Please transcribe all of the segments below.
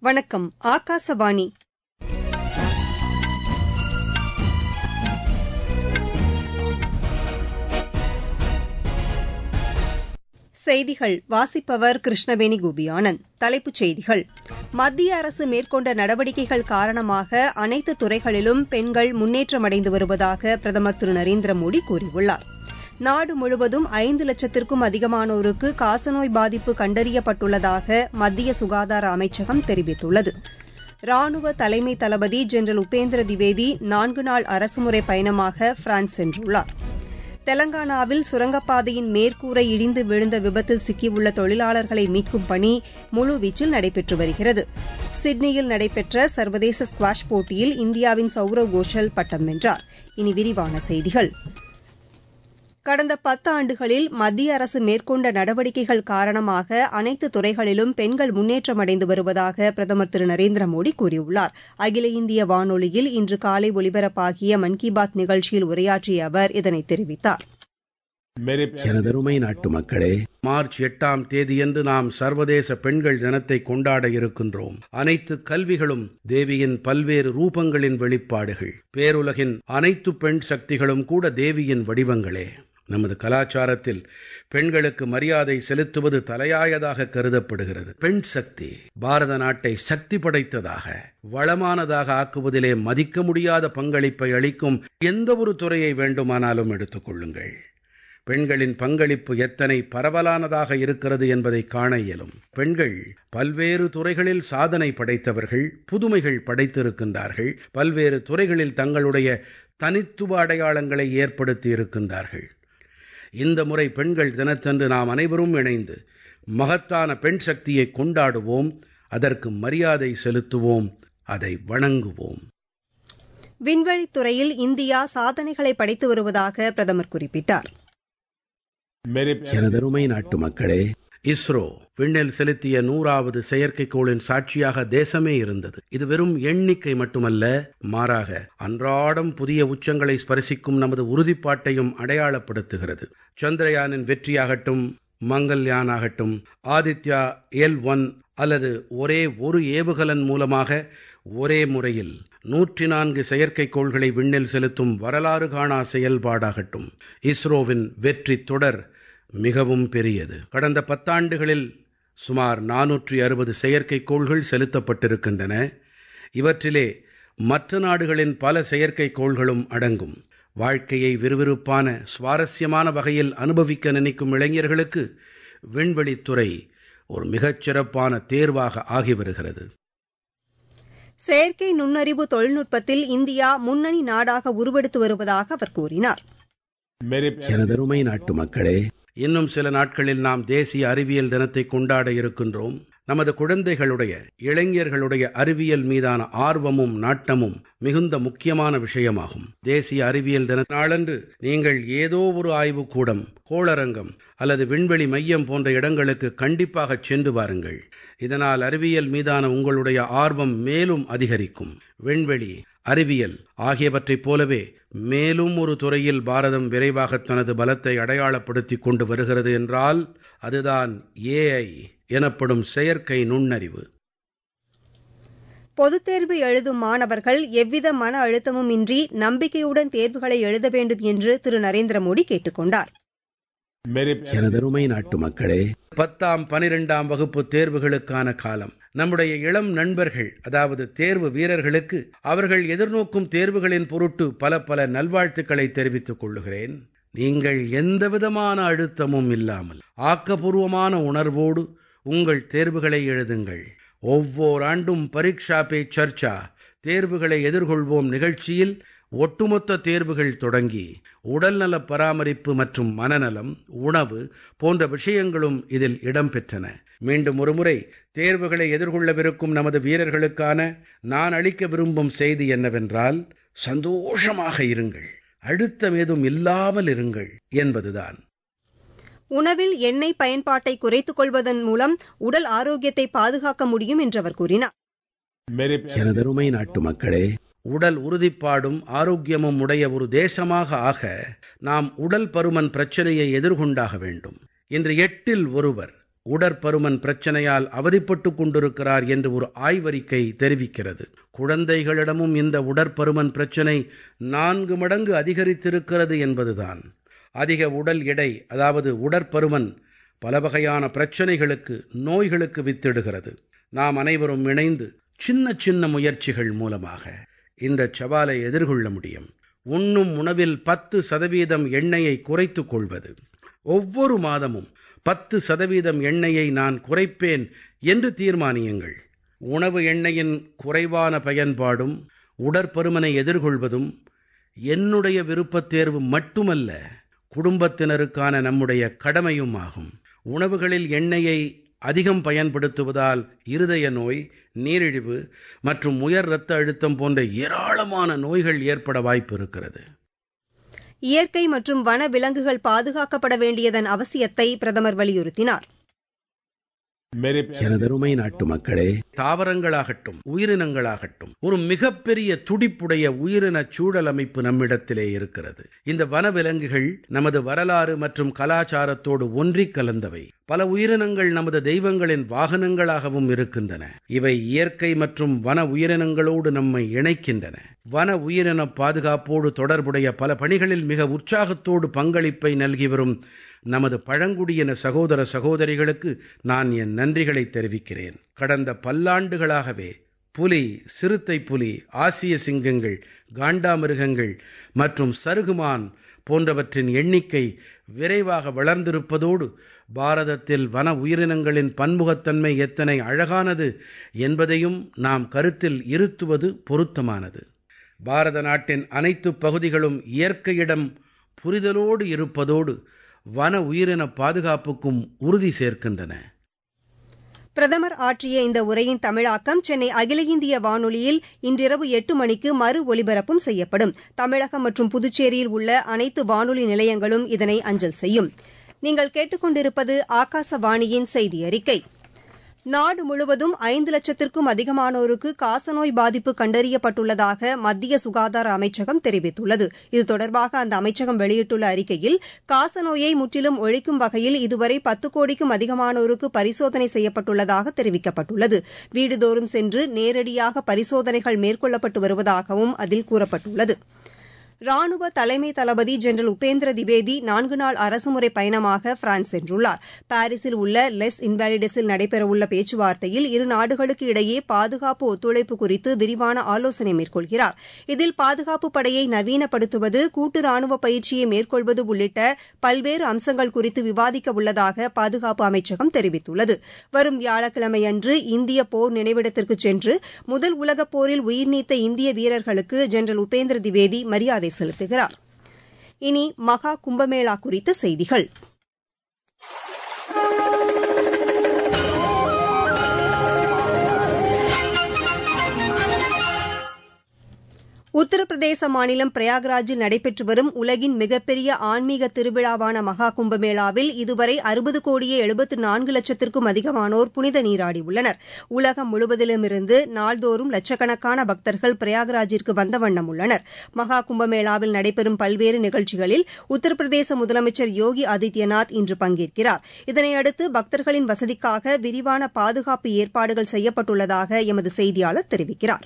வணக்கம் ஆகாசவாணி செய்திகள் வாசிப்பவர் கிருஷ்ணவேணி கோபியானந்த் தலைப்புச் செய்திகள் மத்திய அரசு மேற்கொண்ட நடவடிக்கைகள் காரணமாக அனைத்து துறைகளிலும் பெண்கள் முன்னேற்றமடைந்து வருவதாக பிரதமர் திரு நரேந்திர மோடி கூறியுள்ளார் நாடு முழுவதும் ஐந்து லட்சத்திற்கும் அதிகமானோருக்கு காசநோய் பாதிப்பு கண்டறியப்பட்டுள்ளதாக மத்திய சுகாதார அமைச்சகம் தெரிவித்துள்ளது ராணுவ தலைமை தளபதி ஜெனரல் உபேந்திர திவேதி நான்கு நாள் அரசுமுறை பயணமாக பிரான்ஸ் சென்றுள்ளார் தெலங்கானாவில் சுரங்கப்பாதையின் மேற்கூரை இடிந்து விழுந்த விபத்தில் சிக்கியுள்ள தொழிலாளர்களை மீட்கும் பணி முழுவீச்சில் நடைபெற்று வருகிறது சிட்னியில் நடைபெற்ற சர்வதேச ஸ்குவாஷ் போட்டியில் இந்தியாவின் சௌரவ் கோஷல் பட்டம் வென்றார் இனி விரிவான செய்திகள் கடந்த பத்தாண்டுகளில் மத்திய அரசு மேற்கொண்ட நடவடிக்கைகள் காரணமாக அனைத்து துறைகளிலும் பெண்கள் முன்னேற்றமடைந்து வருவதாக பிரதமர் திரு நரேந்திர மோடி கூறியுள்ளார் அகில இந்திய வானொலியில் இன்று காலை ஒலிபரப்பாகிய மன் கி பாத் நிகழ்ச்சியில் உரையாற்றிய அவர் இதனை தெரிவித்தார் எனதருமை நாட்டு மக்களே மார்ச் எட்டாம் தேதியன்று நாம் சர்வதேச பெண்கள் தினத்தை கொண்டாட இருக்கின்றோம் அனைத்து கல்விகளும் தேவியின் பல்வேறு ரூபங்களின் வெளிப்பாடுகள் பேருலகின் அனைத்து பெண் சக்திகளும் கூட தேவியின் வடிவங்களே நமது கலாச்சாரத்தில் பெண்களுக்கு மரியாதை செலுத்துவது தலையாயதாக கருதப்படுகிறது பெண் சக்தி பாரத நாட்டை சக்தி படைத்ததாக வளமானதாக ஆக்குவதிலே மதிக்க முடியாத பங்களிப்பை அளிக்கும் எந்த ஒரு துறையை வேண்டுமானாலும் எடுத்துக் கொள்ளுங்கள் பெண்களின் பங்களிப்பு எத்தனை பரவலானதாக இருக்கிறது என்பதை காண இயலும் பெண்கள் பல்வேறு துறைகளில் சாதனை படைத்தவர்கள் புதுமைகள் படைத்திருக்கின்றார்கள் பல்வேறு துறைகளில் தங்களுடைய தனித்துவ அடையாளங்களை ஏற்படுத்தி இருக்கின்றார்கள் இந்த முறை பெண்கள் தினத்தன்று நாம் அனைவரும் இணைந்து மகத்தான பெண் சக்தியை கொண்டாடுவோம் அதற்கு மரியாதை செலுத்துவோம் அதை வணங்குவோம் விண்வெளித் துறையில் இந்தியா சாதனைகளை படைத்து வருவதாக பிரதமர் குறிப்பிட்டார் எனதருமை நாட்டு மக்களே இஸ்ரோ விண்ணில் செலுத்திய நூறாவது செயற்கைக்கோளின் சாட்சியாக தேசமே இருந்தது இது வெறும் எண்ணிக்கை மட்டுமல்ல மாறாக அன்றாடம் புதிய உச்சங்களை ஸ்பரிசிக்கும் நமது உறுதிப்பாட்டையும் அடையாளப்படுத்துகிறது சந்திரயானின் வெற்றியாகட்டும் மங்கள்யான் ஆகட்டும் ஆதித்யா எல் ஒன் அல்லது ஒரே ஒரு ஏவுகலன் மூலமாக ஒரே முறையில் நூற்றி நான்கு செயற்கைக்கோள்களை விண்ணில் செலுத்தும் வரலாறு காணா செயல்பாடாகட்டும் இஸ்ரோவின் வெற்றி தொடர் மிகவும் பெரியது கடந்த பத்தாண்டுகளில் சுமார் நானூற்றி அறுபது செயற்கைக்கோள்கள் செலுத்தப்பட்டிருக்கின்றன இவற்றிலே மற்ற நாடுகளின் பல செயற்கைக்கோள்களும் அடங்கும் வாழ்க்கையை விறுவிறுப்பான சுவாரஸ்யமான வகையில் அனுபவிக்க நினைக்கும் இளைஞர்களுக்கு விண்வெளித்துறை ஒரு மிகச்சிறப்பான தேர்வாக ஆகி வருகிறது செயற்கை நுண்ணறிவு தொழில்நுட்பத்தில் இந்தியா முன்னணி நாடாக உருவெடுத்து வருவதாக அவர் கூறினார் எனதருமை நாட்டு மக்களே இன்னும் சில நாட்களில் நாம் தேசிய அறிவியல் தினத்தை கொண்டாட இருக்கின்றோம் நமது குழந்தைகளுடைய இளைஞர்களுடைய அறிவியல் மீதான ஆர்வமும் நாட்டமும் மிகுந்த முக்கியமான விஷயமாகும் தேசிய அறிவியல் தின நாளன்று நீங்கள் ஏதோ ஒரு ஆய்வுக்கூடம் கோளரங்கம் அல்லது விண்வெளி மையம் போன்ற இடங்களுக்கு கண்டிப்பாக சென்று வாருங்கள் இதனால் அறிவியல் மீதான உங்களுடைய ஆர்வம் மேலும் அதிகரிக்கும் விண்வெளி அறிவியல் ஆகியவற்றைப் போலவே மேலும் ஒரு துறையில் பாரதம் விரைவாக தனது பலத்தை அடையாளப்படுத்திக் கொண்டு வருகிறது என்றால் அதுதான் ஏஐ எனப்படும் செயற்கை நுண்ணறிவு பொதுத் தேர்வு எழுதும் மாணவர்கள் எவ்வித மன அழுத்தமும் இன்றி நம்பிக்கையுடன் தேர்வுகளை எழுத வேண்டும் என்று திரு நரேந்திர மோடி கேட்டுக் கொண்டார் எனதருமை நாட்டு மக்களே பத்தாம் பனிரெண்டாம் வகுப்பு தேர்வுகளுக்கான காலம் நம்முடைய இளம் நண்பர்கள் அதாவது தேர்வு வீரர்களுக்கு அவர்கள் எதிர்நோக்கும் தேர்வுகளின் பொருட்டு பல பல நல்வாழ்த்துக்களை தெரிவித்துக் கொள்ளுகிறேன் நீங்கள் எந்தவிதமான அழுத்தமும் இல்லாமல் ஆக்கப்பூர்வமான உணர்வோடு உங்கள் தேர்வுகளை எழுதுங்கள் ஒவ்வொரு ஆண்டும் பரீட்சா பே சர்ச்சா தேர்வுகளை எதிர்கொள்வோம் நிகழ்ச்சியில் ஒட்டுமொத்த தேர்வுகள் தொடங்கி உடல்நல பராமரிப்பு மற்றும் மனநலம் உணவு போன்ற விஷயங்களும் இதில் இடம்பெற்றன மீண்டும் ஒருமுறை தேர்வுகளை எதிர்கொள்ளவிருக்கும் நமது வீரர்களுக்கான நான் அளிக்க விரும்பும் செய்தி என்னவென்றால் சந்தோஷமாக இருங்கள் அழுத்தம் ஏதும் இல்லாமல் இருங்கள் என்பதுதான் உணவில் எண்ணெய் பயன்பாட்டை குறைத்துக் கொள்வதன் மூலம் உடல் ஆரோக்கியத்தை பாதுகாக்க முடியும் என்று அவர் கூறினார் எனதருமை நாட்டு மக்களே உடல் உறுதிப்பாடும் ஆரோக்கியமும் உடைய ஒரு தேசமாக ஆக நாம் உடல் பருமன் பிரச்சனையை எதிர்கொண்டாக வேண்டும் இன்று எட்டில் ஒருவர் உடற்பருமன் பிரச்சனையால் அவதிப்பட்டுக் கொண்டிருக்கிறார் என்று ஒரு ஆய்வறிக்கை தெரிவிக்கிறது குழந்தைகளிடமும் இந்த உடற்பருமன் பிரச்சனை நான்கு மடங்கு அதிகரித்திருக்கிறது என்பதுதான் அதிக உடல் எடை அதாவது உடற்பருமன் பல வகையான பிரச்சனைகளுக்கு நோய்களுக்கு வித்திடுகிறது நாம் அனைவரும் இணைந்து சின்ன சின்ன முயற்சிகள் மூலமாக இந்த சவாலை எதிர்கொள்ள முடியும் உண்ணும் உணவில் பத்து சதவீதம் எண்ணெயை குறைத்துக் கொள்வது ஒவ்வொரு மாதமும் பத்து சதவீதம் எண்ணெயை நான் குறைப்பேன் என்று தீர்மானியுங்கள் உணவு எண்ணெயின் குறைவான பயன்பாடும் உடற்பருமனை எதிர்கொள்வதும் என்னுடைய விருப்பத் தேர்வு மட்டுமல்ல குடும்பத்தினருக்கான நம்முடைய கடமையும் ஆகும் உணவுகளில் எண்ணெயை அதிகம் பயன்படுத்துவதால் இருதய நோய் நீரிழிவு மற்றும் உயர் இரத்த அழுத்தம் போன்ற ஏராளமான நோய்கள் ஏற்பட வாய்ப்பு இருக்கிறது இயற்கை மற்றும் வன விலங்குகள் பாதுகாக்கப்பட வேண்டியதன் அவசியத்தை பிரதமர் வலியுறுத்தினார் எனதருமை நாட்டு மக்களே தாவரங்களாகட்டும் உயிரினங்களாகட்டும் ஒரு மிகப்பெரிய துடிப்புடைய உயிரின சூழல் அமைப்பு நம்மிடத்திலே இருக்கிறது இந்த வனவிலங்குகள் நமது வரலாறு மற்றும் கலாச்சாரத்தோடு ஒன்றிக் கலந்தவை பல உயிரினங்கள் நமது தெய்வங்களின் வாகனங்களாகவும் இருக்கின்றன இவை இயற்கை மற்றும் வன உயிரினங்களோடு நம்மை இணைக்கின்றன வன உயிரின பாதுகாப்போடு தொடர்புடைய பல பணிகளில் மிக உற்சாகத்தோடு பங்களிப்பை நல்கி வரும் நமது பழங்குடியின சகோதர சகோதரிகளுக்கு நான் என் நன்றிகளை தெரிவிக்கிறேன் கடந்த பல்லாண்டுகளாகவே புலி சிறுத்தை புலி ஆசிய சிங்கங்கள் காண்டாமிருகங்கள் மற்றும் சருகுமான் போன்றவற்றின் எண்ணிக்கை விரைவாக வளர்ந்திருப்பதோடு பாரதத்தில் வன உயிரினங்களின் பன்முகத்தன்மை எத்தனை அழகானது என்பதையும் நாம் கருத்தில் இருத்துவது பொருத்தமானது பாரத நாட்டின் அனைத்து பகுதிகளும் இயற்கையிடம் புரிதலோடு இருப்பதோடு வன உயிரின பாதுகாப்புக்கும் உறுதி சேர்க்கின்றன பிரதமர் ஆற்றிய இந்த உரையின் தமிழாக்கம் சென்னை அகில இந்திய வானொலியில் இன்றிரவு எட்டு மணிக்கு மறு ஒலிபரப்பும் செய்யப்படும் தமிழகம் மற்றும் புதுச்சேரியில் உள்ள அனைத்து வானொலி நிலையங்களும் இதனை அஞ்சல் செய்யும் நீங்கள் கேட்டுக்கொண்டிருப்பது ஆகாசவாணியின் செய்தி அறிக்கை நாடு முழுவதும் ஐந்து லட்சத்திற்கும் அதிகமானோருக்கு காசநோய் பாதிப்பு கண்டறியப்பட்டுள்ளதாக மத்திய சுகாதார அமைச்சகம் தெரிவித்துள்ளது இது தொடர்பாக அந்த அமைச்சகம் வெளியிட்டுள்ள அறிக்கையில் காசநோயை முற்றிலும் ஒழிக்கும் வகையில் இதுவரை பத்து கோடிக்கும் அதிகமானோருக்கு பரிசோதனை செய்யப்பட்டுள்ளதாக தெரிவிக்கப்பட்டுள்ளது வீடுதோறும் சென்று நேரடியாக பரிசோதனைகள் மேற்கொள்ளப்பட்டு வருவதாகவும் அதில் கூறப்பட்டுள்ளது ராணுவ தலைமை தளபதி ஜெனரல் உபேந்திர திவேதி நான்கு நாள் அரசுமுறை பயணமாக பிரான்ஸ் சென்றுள்ளார் பாரிஸில் உள்ள லெஸ் இன்வாலிடஸில் நடைபெறவுள்ள பேச்சுவார்த்தையில் இரு நாடுகளுக்கு இடையே பாதுகாப்பு ஒத்துழைப்பு குறித்து விரிவான ஆலோசனை மேற்கொள்கிறார் இதில் பாதுகாப்பு படையை நவீனப்படுத்துவது கூட்டு ராணுவ பயிற்சியை மேற்கொள்வது உள்ளிட்ட பல்வேறு அம்சங்கள் குறித்து விவாதிக்க உள்ளதாக பாதுகாப்பு அமைச்சகம் தெரிவித்துள்ளது வரும் வியாழக்கிழமையன்று இந்திய போர் நினைவிடத்திற்கு சென்று முதல் உலகப் போரில் உயிர்நீத்த இந்திய வீரர்களுக்கு ஜெனரல் உபேந்திர திவேதி மரியாதை செலுத்துகிறார் இனி மகா கும்பமேளா குறித்த செய்திகள் உத்தரப்பிரதேச மாநிலம் பிரயாக்ராஜில் நடைபெற்று வரும் உலகின் மிகப்பெரிய ஆன்மீக திருவிழாவான மகா கும்பமேளாவில் இதுவரை அறுபது கோடியே எழுபத்து நான்கு லட்சத்திற்கும் அதிகமானோர் புனித நீராடியுள்ளனர் உலகம் முழுவதிலுமிருந்து நாள்தோறும் லட்சக்கணக்கான பக்தர்கள் பிரயாக்ராஜிற்கு வந்த வண்ணம் உள்ளனர் மகா கும்பமேளாவில் நடைபெறும் பல்வேறு நிகழ்ச்சிகளில் உத்தரப்பிரதேச முதலமைச்சர் யோகி ஆதித்யநாத் இன்று பங்கேற்கிறார் இதனையடுத்து பக்தர்களின் வசதிக்காக விரிவான பாதுகாப்பு ஏற்பாடுகள் செய்யப்பட்டுள்ளதாக எமது செய்தியாளர் தெரிவிக்கிறார்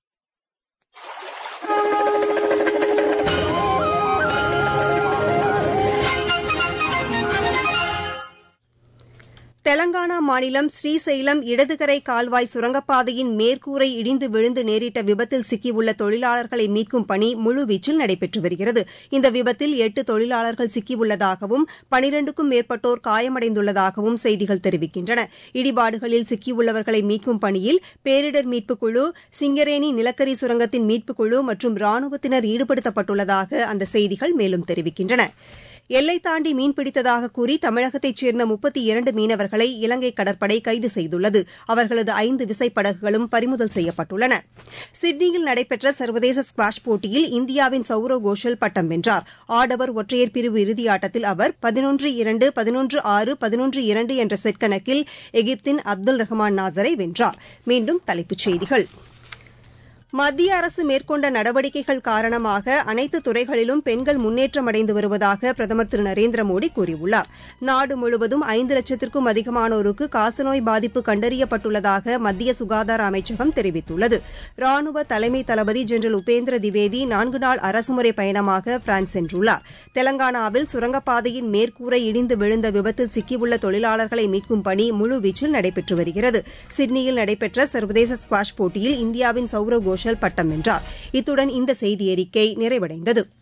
தெலங்கானா மாநிலம் ஸ்ரீசைலம் இடதுகரை கால்வாய் சுரங்கப்பாதையின் மேற்கூரை இடிந்து விழுந்து நேரிட்ட விபத்தில் சிக்கியுள்ள தொழிலாளர்களை மீட்கும் பணி முழுவீச்சில் நடைபெற்று வருகிறது இந்த விபத்தில் எட்டு தொழிலாளர்கள் சிக்கியுள்ளதாகவும் பனிரண்டுக்கும் மேற்பட்டோர் காயமடைந்துள்ளதாகவும் செய்திகள் தெரிவிக்கின்றன இடிபாடுகளில் சிக்கியுள்ளவர்களை மீட்கும் பணியில் பேரிடர் மீட்புக் குழு சிங்கரேணி நிலக்கரி சுரங்கத்தின் மீட்புக் குழு மற்றும் ராணுவத்தினர் ஈடுபடுத்தப்பட்டுள்ளதாக அந்த செய்திகள் மேலும் தெரிவிக்கின்றன எல்லை தாண்டி மீன்பிடித்ததாக கூறி தமிழகத்தைச் சேர்ந்த முப்பத்தி இரண்டு மீனவர்களை இலங்கை கடற்படை கைது செய்துள்ளது அவர்களது ஐந்து விசைப்படகுகளும் பறிமுதல் செய்யப்பட்டுள்ளன சிட்னியில் நடைபெற்ற சர்வதேச ஸ்குவாஷ் போட்டியில் இந்தியாவின் சௌரவ் கோஷல் பட்டம் வென்றார் ஆடவர் ஒற்றையர் பிரிவு இறுதியாட்டத்தில் அவர் பதினொன்று இரண்டு பதினொன்று ஆறு பதினொன்று இரண்டு என்ற செட் கணக்கில் எகிப்தின் அப்துல் ரஹ்மான் நாசரை வென்றார் மீண்டும் தலைப்புச் செய்திகள் மத்திய அரசு மேற்கொண்ட நடவடிக்கைகள் காரணமாக அனைத்து துறைகளிலும் பெண்கள் முன்னேற்றம் அடைந்து வருவதாக பிரதமர் திரு நரேந்திர மோடி கூறியுள்ளார் நாடு முழுவதும் ஐந்து லட்சத்திற்கும் அதிகமானோருக்கு காசநோய் பாதிப்பு கண்டறியப்பட்டுள்ளதாக மத்திய சுகாதார அமைச்சகம் தெரிவித்துள்ளது ராணுவ தலைமை தளபதி ஜெனரல் உபேந்திர திவேதி நான்கு நாள் அரசுமுறை பயணமாக பிரான்ஸ் சென்றுள்ளார் தெலங்கானாவில் சுரங்கப்பாதையின் மேற்கூரை இடிந்து விழுந்த விபத்தில் சிக்கியுள்ள தொழிலாளர்களை மீட்கும் பணி முழுவீச்சில் நடைபெற்று வருகிறது சிட்னியில் நடைபெற்ற சர்வதேச ஸ்குவாஷ் போட்டியில் இந்தியாவின் சௌரவ் கோஷல் பட்டம் வென்றார் இத்துடன் இந்த செய்தி அறிக்கை நிறைவடைந்தது